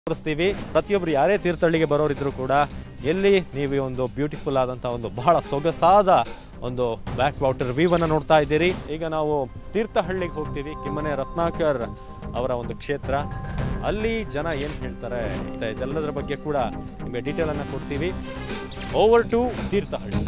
ತೋರಿಸ್ತೀವಿ ಪ್ರತಿಯೊಬ್ರು ಯಾರೇ ತೀರ್ಥಹಳ್ಳಿಗೆ ಬರೋರಿದ್ರು ಕೂಡ ಎಲ್ಲಿ ನೀವು ಈ ಒಂದು ಬ್ಯೂಟಿಫುಲ್ ಆದಂತ ಒಂದು ಬಹಳ ಸೊಗಸಾದ ಒಂದು ಬ್ಯಾಕ್ ವಾಟರ್ ವ್ಯೂ ಅನ್ನ ನೋಡ್ತಾ ಇದ್ದೀರಿ ಈಗ ನಾವು ತೀರ್ಥಹಳ್ಳಿಗೆ ಹೋಗ್ತೀವಿ ಕಿಮ್ಮನೆ ರತ್ನಾಕರ್ ಅವರ ಒಂದು ಕ್ಷೇತ್ರ ಅಲ್ಲಿ ಜನ ಏನ್ ಹೇಳ್ತಾರೆ ಮತ್ತೆ ಇದೆಲ್ಲದರ ಬಗ್ಗೆ ಕೂಡ ನಿಮಗೆ ಡೀಟೇಲ್ ಅನ್ನ ಕೊಡ್ತೀವಿ ಓವರ್ ಟು ತೀರ್ಥಹಳ್ಳಿ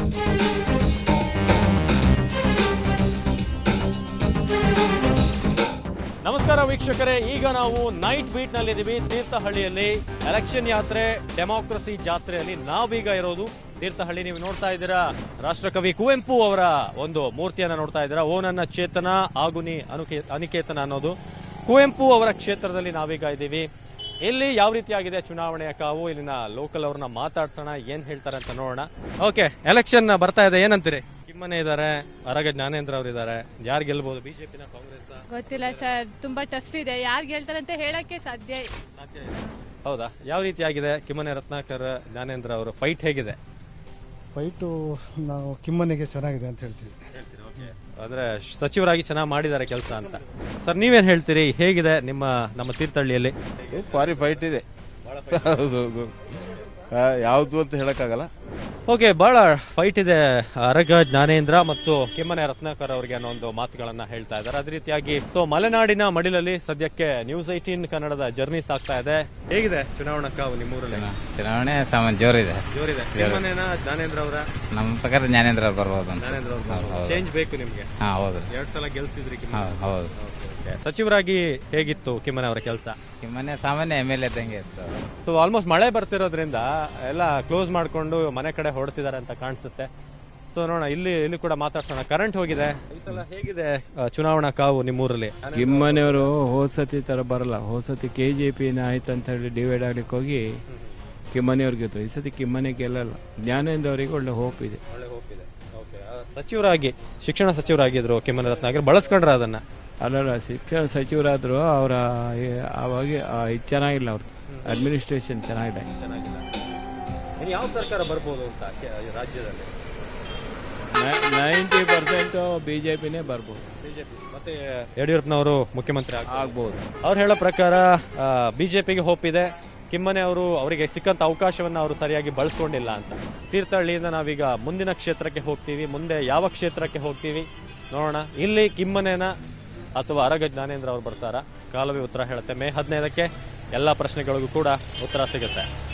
ನಮಸ್ಕಾರ ವೀಕ್ಷಕರೇ ಈಗ ನಾವು ನೈಟ್ ಬೀಟ್ ನಲ್ಲಿ ಇದೀವಿ ತೀರ್ಥಹಳ್ಳಿಯಲ್ಲಿ ಎಲೆಕ್ಷನ್ ಯಾತ್ರೆ ಡೆಮಾಕ್ರಸಿ ಜಾತ್ರೆಯಲ್ಲಿ ನಾವೀಗ ಇರೋದು ತೀರ್ಥಹಳ್ಳಿ ನೀವು ನೋಡ್ತಾ ಇದ್ದೀರಾ ರಾಷ್ಟ್ರಕವಿ ಕುವೆಂಪು ಅವರ ಒಂದು ಮೂರ್ತಿಯನ್ನ ನೋಡ್ತಾ ಇದ್ದೀರಾ ಓ ನನ್ನ ಚೇತನ ಆಗುನಿ ಅನುಕೆ ಅನಿಕೇತನ ಅನ್ನೋದು ಕುವೆಂಪು ಅವರ ಕ್ಷೇತ್ರದಲ್ಲಿ ನಾವೀಗ ಇದ್ದೀವಿ ಇಲ್ಲಿ ಯಾವ ರೀತಿಯಾಗಿದೆ ಚುನಾವಣೆಯ ಕಾವು ಇಲ್ಲಿನ ಲೋಕಲ್ ಅವ್ರನ್ನ ಮಾತಾಡ್ಸೋಣ ಏನ್ ಹೇಳ್ತಾರೆ ಅಂತ ನೋಡೋಣ ಓಕೆ ಎಲೆಕ್ಷನ್ ಬರ್ತಾ ಇದೆ ಏನಂತೀರಿ ಕಿಮ್ಮನೆ ಇದ್ದಾರೆ ಅರಗ ಜ್ಞಾನೇಂದ್ರ ಅವರು ಇದ್ದಾರೆ ಯಾರು ಗೆಲ್ಬಹುದು ಬಿಜೆಪಿನ ಕಾಂಗ್ರೆಸ್ ಗೊತ್ತಿಲ್ಲ ಸರ್ ತುಂಬಾ ಟಫ್ ಇದೆ ಯಾರು ಗೆಲ್ತಾರೆ ಅಂತ ಹೇಳಕ್ಕೆ ಸಾಧ್ಯ ಸಾಧ್ಯ ಇದೆ. ಹೌದಾ ಯಾವ ರೀತಿಯಾಗಿದೆ ಕಿಮ್ಮನೆ ರತ್ನಾಕರ್ ಜ್ಞಾನೇಂದ್ರ ಅವರು ಫೈಟ್ ಹೇಗಿದೆ ಫೈಟು ನಾವು ಕಿಮ್ಮನಿಗೆ ಚೆನ್ನಾಗಿದೆ ಅಂತ ಹೇಳ್ತೀವಿ ಅಂದ್ರೆ ಸಚಿವರಾಗಿ ಚೆನ್ನಾಗಿ ಮಾಡಿದ್ದಾರೆ ಕೆಲಸ ಅಂತ ಸರ್ ನೀವೇನ್ ಹೇಳ್ತೀರಿ ಹೇಗಿದೆ ನಿಮ್ಮ ನಮ್ಮ ತೀರ್ಥಹಳ್ಳಿಯಲ್ಲಿ ಭಾರಿ ಫೈಟ್ ಇದೆ ಹೌದು ಹೌದು ಆ, ಯಾವ್ದು ಅಂತ ಹೇಳಕ್ಕಾಗಲ್ಲ ಓಕೆ ಬಹಳ ಫೈಟ್ ಇದೆ ಅರಗ ಜ್ಞಾನೇಂದ್ರ ಮತ್ತು ಕಿಮ್ಮನೆ ರತ್ನಾಕರ್ ಅವರಿಗೆ ಅನ್ನೋ ಒಂದು ಮಾತುಗಳನ್ನ ಹೇಳ್ತಾ ಇದ್ದಾರೆ ಅದೇ ರೀತಿಯಾಗಿ ಸೊ ಮಲೆನಾಡಿನ ಮಡಿಲಲ್ಲಿ ಸದ್ಯಕ್ಕೆ ನ್ಯೂಸ್ ಏಟೀನ್ ಕನ್ನಡದ ಜರ್ನಿ ಸಾಗ್ತಾ ಇದೆ ಹೇಗಿದೆ ಚುನಾವಣಾ ಕಾವು ನಿಮ್ಮೂರಲ್ಲಿ ಚುನಾವಣೆ ಸಾಮಾನ್ಯ ಜೋರಿದೆ ಜೋರಿದೆ ಕಿಮ್ಮನೆನ ಜ್ಞಾನೇಂದ್ರ ಅವರ ನಮ್ಮ ಪ್ರಕಾರ ಜ್ಞಾನೇಂದ್ರ ಅವ್ರು ಬರ್ಬೋದು ಅಂತ ಜ್ಞಾನೇಂದ್ರ ಅವರು ಚೇಂಜ್ ಬೇಕು ನಿಮ್ಗೆ ಹಾ ಹೌದು ಎರಡ್ ಸಲ ಗೆಲ್ಸಿದ್ರಿ ಹಾ, ಹೌದು ಸಚಿವರಾಗಿ ಹೇಗಿತ್ತು ಕಿಮ್ಮನೆ ಅವರ ಕೆಲಸ ಮೊನ್ನೆ ಸಾಮಾನ್ಯ ಎಮ್ ಎಲ್ ಇದ್ದಂಗೆ ಇತ್ತು ಸೊ ಆಲ್ಮೋಸ್ಟ್ ಮಳೆ ಬರ್ತಿರೋದ್ರಿಂದ ಎಲ್ಲ ಕ್ಲೋಸ್ ಮಾಡ್ಕೊಂಡು ಮನೆ ಕಡೆ ಹೊರಡ್ತಿದ್ದಾರೆ ಅಂತ ಕಾಣಿಸುತ್ತೆ ಸೊ ನೋಡೋಣ ಇಲ್ಲಿ ಇಲ್ಲಿ ಕೂಡ ಮಾತಾಡ್ಸೋಣ ಕರೆಂಟ್ ಹೋಗಿದೆ ಈ ಸಲ ಹೇಗಿದೆ ಆ, ಚುನಾವಣಾ ಕಾವು ನಿಮ್ಮೂರಲ್ಲಿ ಕಿಮ್ಮನೆಯವರು ಹೋಸತಿ ತರ ಬರಲ್ಲ ಹೋಸತಿ ಕೆ ಜೆ ಪಿನ ಆಯ್ತು ಅಂತ ಹೇಳಿ ಡಿವೈಡ್ ಆಗ್ಲಿಕ್ಕೆ ಹೋಗಿ ಕಿಮ್ಮನೆಯವ್ರು ಗೆದ್ರು ಈ ಸತಿ ಕಿಮ್ಮನೆ ಗೆಲ್ಲಲ್ಲ ಜ್ಞಾನೇಂದ್ರ ಅವರಿಗೆ ಒಳ್ಳೆ ಹೋಪ್ ಇದೆ ಒಳ್ಳೆ ಹೋಪ್ ಇದೆ ಸಚಿವರಾಗಿ ಶಿಕ್ಷಣ ಸಚಿವರಾಗಿದ್ರು ಕಿಮ್ಮನೆ ರತ್ನಾಕರ್ ಬಳಸ್ಕೊಂಡ್ರ ಅದನ್ನ ಅಲ್ಲಲ್ಲ ಶಿಕ್ಷಣ ಸಚಿವರಾದ್ರು ಅವರ ಅವಾಗ ಆ, ಇದ್ ಚೆನ್ನಾಗಿಲ್ಲ ಅವ್ರದ್ದು ಅಡ್ಮಿನಿಸ್ಟ್ರೇಷನ್ ಚೆನ್ನಾಗಿಲ್ಲ ಚೆನ್ನಾಗಿಲ್ಲ ಇನ್ನು ಯಾವ ಸರ್ಕಾರ ಬರ್ಬೋದು ಅಂತ ಕೆ- ರಾಜ್ಯದಲ್ಲಿ ನೈಂಟಿ ಪರ್ಸೆಂಟ್ ಬಿಜೆಪಿನೇ ಬರ್ಬೋದು ಬಿಜೆಪಿ ಮತ್ತೆ ಯಡಿಯೂರಪ್ಪನವರು ಮುಖ್ಯಮಂತ್ರಿ ಆಗ್ಬೋದು. ಆಗ್ಬೋದು ಅವ್ರು ಹೇಳೋ ಪ್ರಕಾರ ಬಿಜೆಪಿಗೆ ಹೋಪ್ ಇದೆ ಕಿಮ್ಮನೆ ಅವರು ಅವರಿಗೆ ಸಿಕ್ಕಂತ ಅವಕಾಶವನ್ನ ಅವರು ಸರಿಯಾಗಿ ಬಳಸ್ಕೊಂಡಿಲ್ಲ ಅಂತ ತೀರ್ಥಹಳ್ಳಿಯಿಂದ ನಾವೀಗ ಮುಂದಿನ ಕ್ಷೇತ್ರಕ್ಕೆ ಹೋಗ್ತೀವಿ ಮುಂದೆ ಯಾವ ಕ್ಷೇತ್ರಕ್ಕೆ ಹೋಗ್ತೀವಿ ನೋಡೋಣ ಇಲ್ಲಿ ಕಿಮ್ಮನೆನ ಅಥವಾ ಅರಗ ಜ್ಞಾನೇಂದ್ರ ಅವರು ಬರ್ತಾರ ಕಾಲವೇ ಉತ್ತರ ಹೇಳುತ್ತೆ ಮೇ ಹದಿನೈದಕ್ಕೆ ಎಲ್ಲ ಪ್ರಶ್ನೆಗಳಿಗೂ ಕೂಡ ಉತ್ತರ ಸಿಗುತ್ತೆ